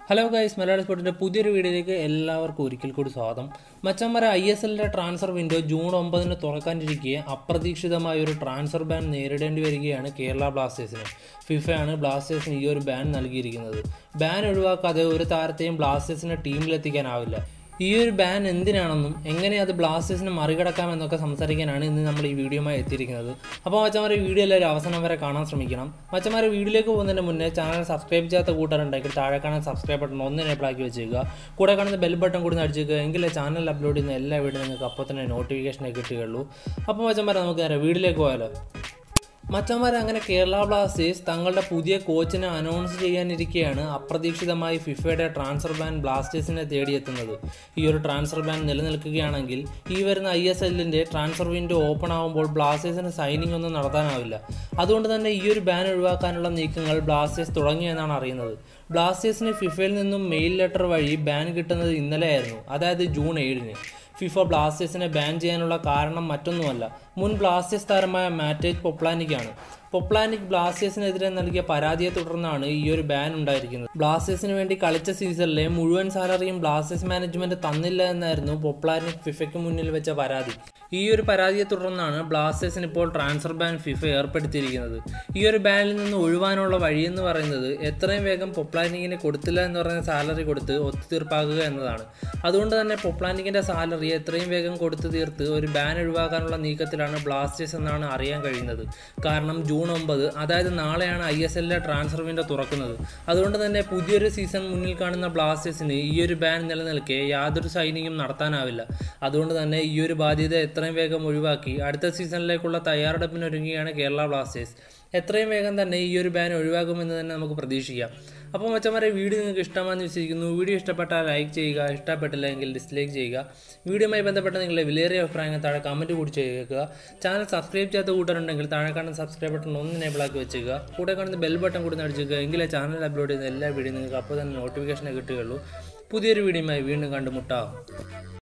hello guys മലയാള സ്പോർട്ടിൻ്റെ പുതിയൊരു വീഡിയോയിലേക്ക് എല്ലാവർക്കും ഒരിക്കൽ കൂടി സ്വാഗതം മച്ചന്മാരെ ഐ എസ് എല്ലിൻ്റെ ട്രാൻസ്ഫർ വിൻഡോ ജൂൺ ഒമ്പതിന് തുറക്കാനിരിക്കെ അപ്രതീക്ഷിതമായ ഒരു ട്രാൻസ്ഫർ ബാൻ നേരിടേണ്ടി വരികയാണ് കേരള ബ്ലാസ്റ്റേഴ്സിന് ഫിഫയാണ് ബ്ലാസ്റ്റേഴ്സിന് ഈ ഒരു ബാൻ നൽകിയിരിക്കുന്നത് ബാൻ ഒഴിവാക്കാതെ ഒരു താരത്തെയും ബ്ലാസ്റ്റേഴ്സിനെ ടീമിലെത്തിക്കാനാവില്ല ഈ ഒരു ബാൻ എന്തിനാണെന്നും എങ്ങനെ അത് ബ്ലാസ്റ്റേഴ്സിനെ മറികടക്കാം എന്നൊക്കെ സംസാരിക്കാനാണ് ഇന്ന് നമ്മൾ ഈ വീഡിയോയുമായി എത്തിയിരിക്കുന്നത് അപ്പോൾ മച്ചന്മാരെ വീഡിയോ എല്ലാവരും അവസാനം വരെ കാണാൻ ശ്രമിക്കണം മച്ചന്മാരെ വീഡിയോയിലേക്ക് പോകുന്നതിന് മുന്നേ ചാനൽ സബ്സ്ക്രൈബ് ചെയ്യാത്ത കൂട്ടുകാരുണ്ടെങ്കിൽ താഴെ കാണാൻ സബ്സ്ക്രൈബ് ബട്ടൺ ഒന്ന് enable ആക്കി വെച്ചേക്കുക കൂടെ കാണുന്ന ബെൽ ബട്ടൺ കൂടി അടിച്ചേക്കുക എങ്കിലേ ചാനൽ അപ്ലോഡ് ചെയ്യുന്ന എല്ലാ വീഡിയോ നിങ്ങൾക്ക് അപ്പോൾ തന്നെ നോട്ടിഫിക്കേഷൻ കിട്ടുകയുള്ളൂ അപ്പോൾ മച്ചന്മാരെ നമുക്ക് നേരെ വീഡിയോയിലേക്ക് പോയാലോ മച്ചന്മാർ അങ്ങനെ കേരള ബ്ലാസ്റ്റേഴ്സ് തങ്ങളുടെ പുതിയ കോച്ചിനെ അനൗൺസ് ചെയ്യാനിരിക്കെയാണ് അപ്രതീക്ഷിതമായി ഫിഫയുടെ ട്രാൻസ്ഫർ ബാൻ ബ്ലാസ്റ്റേഴ്സിനെ തേടിയെത്തുന്നത് ഈ ഒരു ട്രാൻസ്ഫർ ബാൻ നിലനിൽക്കുകയാണെങ്കിൽ ഈ വരുന്ന ഐ എസ് എല്ലിൻ്റെ ട്രാൻസ്ഫർ വിൻഡോ ഓപ്പൺ ആകുമ്പോൾ ബ്ലാസ്റ്റേഴ്സിന് സൈനിങ് ഒന്നും നടത്താനാവില്ല അതുകൊണ്ട് തന്നെ ഈ ഒരു ബാൻ ഒഴിവാക്കാനുള്ള നീക്കങ്ങൾ ബ്ലാസ്റ്റേഴ്സ് തുടങ്ങിയെന്നാണ് അറിയുന്നത് ബ്ലാസ്റ്റേഴ്സിന് ഫിഫയിൽ നിന്നും മെയിൽ ലെറ്റർ വഴി ബാൻ കിട്ടുന്നത് ഇന്നലെയായിരുന്നു അതായത് ജൂൺ ഏഴിന് ഫിഫ ബ്ലാസ്റ്റേഴ്സിനെ ബാൻ ചെയ്യാനുള്ള കാരണം മറ്റൊന്നുമല്ല മുൻ ബ്ലാസ്റ്റേഴ്സ് താരമായ മാറ്റേജ് പൊപ്ലാനിക്കാണ് പൊപ്ലാനിക് ബ്ലാസ്റ്റേഴ്സിനെതിരെ നൽകിയ പരാതിയെ തുടർന്നാണ് ഈ ഒരു ബാൻ ഉണ്ടായിരിക്കുന്നത് ബ്ലാസ്റ്റേഴ്സിന് വേണ്ടി കളിച്ച സീസണിലെ മുഴുവൻ സാലറിയും ബ്ലാസ്റ്റേഴ്സ് മാനേജ്മെന്റ് തന്നില്ല എന്നായിരുന്നു പൊപ്ലാനിക് ഫിഫയ്ക്ക് മുന്നിൽ വെച്ച പരാതി ഈ ഒരു പരാതിയെ തുടർന്നാണ് ബ്ലാസ്റ്റേഴ്സിന് ഇപ്പോൾ ട്രാൻസ്ഫർ ബാൻ ഫിഫ ഏർപ്പെടുത്തിയിരിക്കുന്നത് ഈ ഒരു ബാനിൽ നിന്ന് ഒഴിവാനുള്ള വഴിയെന്ന് പറയുന്നത് എത്രയും വേഗം പൊപ്ലാനിക്കിന് കൊടുത്തില്ല എന്ന് പറയുന്ന സാലറി കൊടുത്ത് ഒത്തുതീർപ്പാക്കുക എന്നതാണ് അതുകൊണ്ട് തന്നെ പൊപ്ലാനിക്കിന്റെ സാലറി എത്രയും വേഗം കൊടുത്തു തീർത്ത് ഒരു ബാൻ ഒഴിവാക്കാനുള്ള നീക്കത്തിലാണ് ബ്ലാസ്റ്റേഴ്സ് എന്നാണ് അറിയാൻ കഴിയുന്നത് കാരണം ജൂൺ ഒമ്പത് അതായത് നാളെയാണ് ഐ എസ് എല്ലിലെ ട്രാൻസ്ഫർ വിൻഡോ തുറക്കുന്നത് അതുകൊണ്ട് തന്നെ പുതിയൊരു സീസൺ മുന്നിൽ കാണുന്ന ബ്ലാസ്റ്റേഴ്സിന് ഈ ഒരു ബാൻ നിലനിൽക്കെ യാതൊരു സൈനിങ്ങും നടത്താനാവില്ല അതുകൊണ്ട് തന്നെ ഈ ഒരു ബാധ്യത എത്രയും വേഗം ഒഴിവാക്കി അടുത്ത സീസണിലേക്കുള്ള തയ്യാറെടുപ്പിനൊരുങ്ങിയാണ് കേരള ബ്ലാസ്റ്റേഴ്സ് എത്രയും വേഗം തന്നെ ഈ ഒരു ബാൻ ഒഴിവാക്കുമെന്ന് തന്നെ നമുക്ക് പ്രതീക്ഷിക്കാം അപ്പോൾ മച്ചന്മാരെ വീഡിയോ നിങ്ങൾക്ക് ഇഷ്ടമാണെന്ന് വിശ്വസിക്കുന്നു വീഡിയോ ഇഷ്ടപ്പെട്ടാൽ ലൈക്ക് ചെയ്യുക ഇഷ്ടപ്പെട്ടില്ല എങ്കിൽ ഡിസ്ലൈക്ക് ചെയ്യുക വീഡിയോയുമായി ബന്ധപ്പെട്ട നിങ്ങളുടെ വിലയേറിയ അഭിപ്രായങ്ങൾ താഴെ കമൻറ്റ് കൂടി ചെയ്യുക ചാനൽ സബ്സ്ക്രൈബ് ചെയ്യാത്ത കൂട്ടരുണ്ടെങ്കിൽ താഴെ കാണുന്ന സബ്സ്ക്രൈബ് ബട്ടൺ ഒന്ന് enable ആക്കി വെച്ചേക്കുക കൂടെ കാണുന്ന ബെൽ ബട്ടൺ കൂടി നടിച്ചേക്കുക എങ്കിലേ ചാനൽ അപ്ലോഡ് ചെയ്യുന്ന എല്ലാ വീഡിയോ നിങ്ങൾക്ക് അപ്പോൾ തന്നെ നോട്ടിഫിക്കേഷൻ കിട്ടുകയുള്ളൂ പുതിയൊരു വീഡിയോയുമായി വീണ്ടും കണ്ടുമുട്ടാം